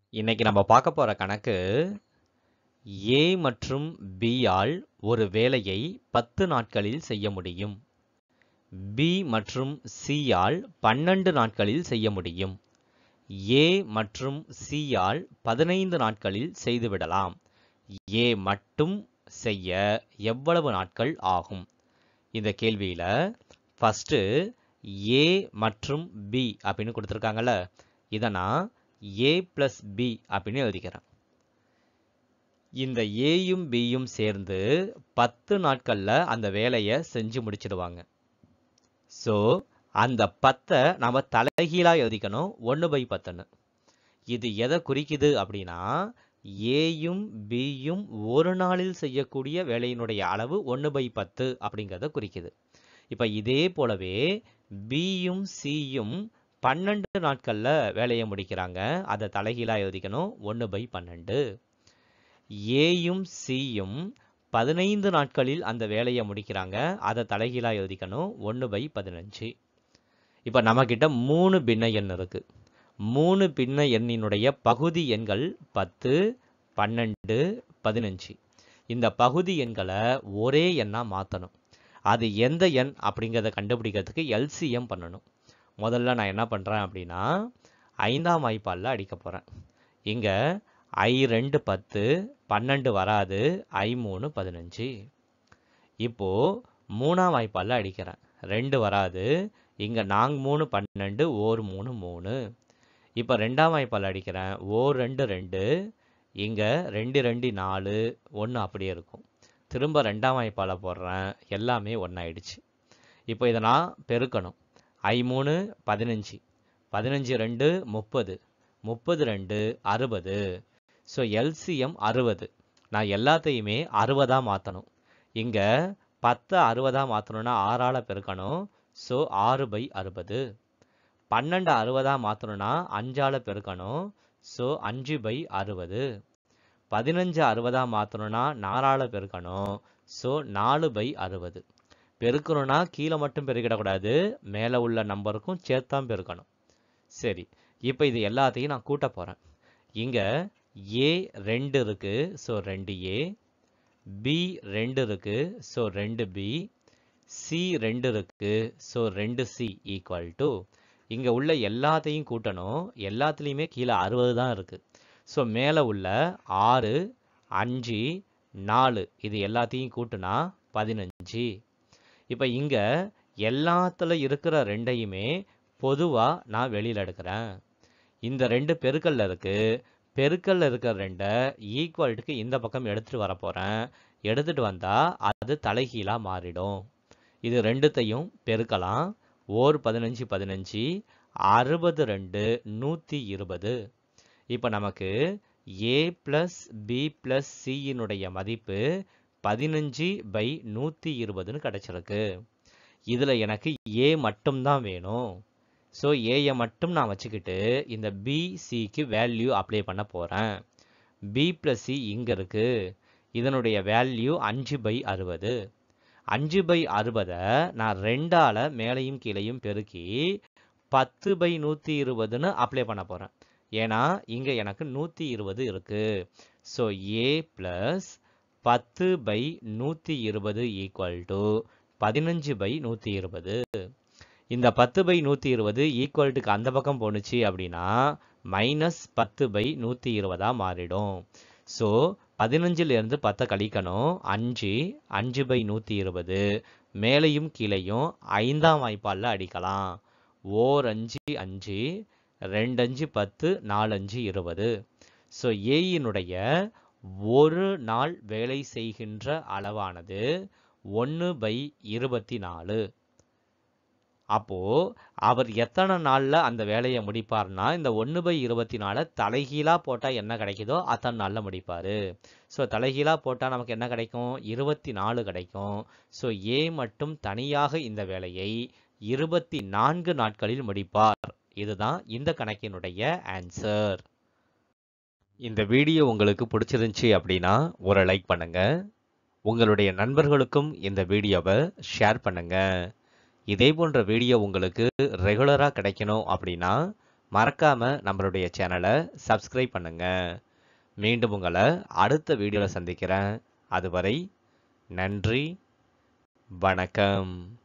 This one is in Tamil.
இன்னைக்கு நம்ம பார்க்க போற கணக்கு ஏ மற்றும் பி ஆல் ஒரு வேலையை பத்து நாட்களில் செய்ய முடியும் பி மற்றும் சி ஆல் பன்னெண்டு நாட்களில் செய்ய முடியும் ஏ மற்றும் சி ஆல் பதினைந்து நாட்களில் செய்துவிடலாம் ஏ மட்டும் செய்ய எவ்வளவு நாட்கள் ஆகும் இந்த கேள்வியில ஃபர்ஸ்ட் ஏ மற்றும் பி அப்படின்னு கொடுத்துருக்காங்கல்ல இதை நான் ஏ பிளஸ் பி அப்படின்னு எழுதிக்கிறேன் இந்த ஏயும் பியும் சேர்ந்து பத்து நாட்கள்ல அந்த வேலையை செஞ்சு முடிச்சிடுவாங்க ஸோ அந்த பத்தை நம்ம தலைகீழா எழுதிக்கணும் ஒன்று பை பத்துன்னு இது எதை குறிக்குது அப்படின்னா ஏயும் பியும் ஒரு நாளில் செய்யக்கூடிய வேலையினுடைய அளவு ஒன்று பை பத்து அப்படிங்கிறத குறிக்குது இப்போ இதே போலவே பியும் சியும் பன்னெண்டு நாட்கள்ல வேலையை முடிக்கிறாங்க அதை தலைகீழா எழுதிக்கணும் ஒன்று பை பன்னெண்டு ஏயும் சியும் பதினைந்து நாட்களில் அந்த வேலையை முடிக்கிறாங்க அதை தலைகீழா எழுதிக்கணும் ஒன்று பை பதினஞ்சு இப்போ நம்மக்கிட்ட மூணு பின்ன எண் இருக்கு மூணு பின்ன எண்ணினுடைய பகுதி எண்கள் பத்து பன்னெண்டு பதினஞ்சு இந்த பகுதி எண்களை ஒரே எண்ணா மாற்றணும் அது எந்த எண் அப்படிங்கிறத கண்டுபிடிக்கிறதுக்கு எல்சிஎம் பண்ணணும் முதல்ல நான் என்ன பண்ணுறேன் அப்படின்னா ஐந்தாம் வாய்ப்பாலில் அடிக்க போகிறேன் இங்கே ஐ ரெண்டு பத்து பன்னெண்டு வராது ஐ மூணு பதினஞ்சு இப்போது மூணாம் வாய்ப்பாலில் அடிக்கிறேன் ரெண்டு வராது இங்கே நாங் மூணு பன்னெண்டு ஓர் மூணு மூணு இப்போ ரெண்டாம் வாய்ப்பால் அடிக்கிறேன் ஓர் ரெண்டு ரெண்டு இங்கே ரெண்டு ரெண்டு நாலு ஒன்று அப்படியே இருக்கும் திரும்ப ரெண்டாம் வாய்ப்பால் போடுறேன் எல்லாமே ஒன்றாயிடுச்சு இப்போ இதை நான் பெருக்கணும் ஐ மூணு பதினஞ்சு பதினஞ்சு ரெண்டு முப்பது முப்பது ரெண்டு அறுபது ஸோ எல்சிஎம் அறுபது நான் எல்லாத்தையுமே அறுபதாக மாற்றணும் இங்கே பத்தை அறுபதாக மாற்றணும்னா ஆறால் பெருக்கணும் ஸோ ஆறு பை அறுபது பன்னெண்டு அறுபதாக மாற்றணும்னா அஞ்சால் பெருக்கணும் ஸோ அஞ்சு பை அறுபது பதினஞ்சு அறுபதாக மாற்றணும்னா நாலால் பெருக்கணும் ஸோ நாலு பை அறுபது பெருக்கணும்னா கீழே மட்டும் பெருக்கிடக்கூடாது மேலே உள்ள நம்பருக்கும் சேர்த்தான் பெருக்கணும் சரி இப்போ இது எல்லாத்தையும் நான் கூட்ட போகிறேன் இங்கே ஏ ரெண்டு இருக்கு ஸோ ரெண்டு ஏ பி ரெண்டு இருக்கு ஸோ ரெண்டு பி சி ரெண்டு இருக்கு ஸோ ரெண்டு சி ஈக்குவல் டு இங்கே உள்ள எல்லாத்தையும் கூட்டணும் எல்லாத்துலேயுமே கீழே அறுபது தான் இருக்குது ஸோ மேலே உள்ள ஆறு அஞ்சு நாலு இது எல்லாத்தையும் கூட்டுனா பதினஞ்சு இப்போ இங்கே எல்லாத்துல இருக்கிற ரெண்டையுமே பொதுவாக நான் வெளியில் எடுக்கிறேன் இந்த ரெண்டு பெருக்கல்ல இருக்கு பெருக்கல்ல இருக்கிற ரெண்டை ஈக்குவல்ட்டுக்கு இந்த பக்கம் எடுத்துட்டு வர போகிறேன் எடுத்துட்டு வந்தால் அது தலைகீழாக மாறிடும் இது ரெண்டுத்தையும் பெருக்கலாம் ஓர் பதினஞ்சு பதினஞ்சு அறுபது ரெண்டு நூற்றி இருபது இப்போ நமக்கு ஏ ப்ளஸ் பி ப்ளஸ் சியினுடைய மதிப்பு பதினஞ்சு பை நூற்றி இருபதுன்னு கிடச்சிருக்கு இதில் எனக்கு ஏ மட்டும்தான் வேணும் ஸோ ஏயை மட்டும் நான் வச்சுக்கிட்டு இந்த பிசிக்கு வேல்யூ அப்ளை பண்ண போகிறேன் பி ப்ளஸ் சி இங்கே இருக்குது இதனுடைய வேல்யூ அஞ்சு பை அறுபது அஞ்சு பை அறுபதை நான் ரெண்டால் மேலையும் கீழையும் பெருக்கி பத்து பை நூற்றி இருபதுன்னு அப்ளை பண்ண போகிறேன் ஏன்னா இங்கே எனக்கு நூற்றி இருபது இருக்குது ஸோ ஏ ப்ளஸ் பத்து பை நூற்றி இருபது ஈக்குவல் டு பதினஞ்சு பை நூற்றி இருபது இந்த பத்து பை நூற்றி இருபது ஈக்குவல்ட்டுக்கு அந்த பக்கம் போணுச்சு அப்படின்னா மைனஸ் பத்து பை நூற்றி இருபதாக மாறிடும் ஸோ பதினஞ்சிலிருந்து பத்தை கழிக்கணும் அஞ்சு அஞ்சு பை நூற்றி இருபது மேலையும் கீழையும் ஐந்தாம் வாய்ப்பாலில் அடிக்கலாம் ஓர் அஞ்சு அஞ்சு ரெண்டஞ்சு பத்து நாலஞ்சு இருபது ஸோ ஏயினுடைய ஒரு நாள் வேலை செய்கின்ற அளவானது ஒன்று பை இருபத்தி நாலு அப்போ அவர் எத்தனை நாளில் அந்த வேலையை முடிப்பார்னா இந்த ஒன்று பை இருபத்தி நாலு தலைகீழாக போட்டால் என்ன கிடைக்குதோ அத்தனை நாளில் முடிப்பார் ஸோ தலைகீழாக போட்டால் நமக்கு என்ன கிடைக்கும் இருபத்தி நாலு கிடைக்கும் ஸோ ஏ மட்டும் தனியாக இந்த வேலையை இருபத்தி நான்கு நாட்களில் முடிப்பார் இதுதான் இந்த கணக்கினுடைய ஆன்சர் இந்த வீடியோ உங்களுக்கு பிடிச்சிருந்துச்சி அப்படின்னா ஒரு லைக் பண்ணுங்க உங்களுடைய நண்பர்களுக்கும் இந்த வீடியோவை ஷேர் பண்ணுங்க இதே போன்ற வீடியோ உங்களுக்கு ரெகுலராக கிடைக்கணும் அப்படின்னா மறக்காம நம்மளுடைய சேனலை சப்ஸ்கிரைப் பண்ணுங்க மீண்டும் உங்களை அடுத்த வீடியோவில் சந்திக்கிறேன் அதுவரை நன்றி வணக்கம்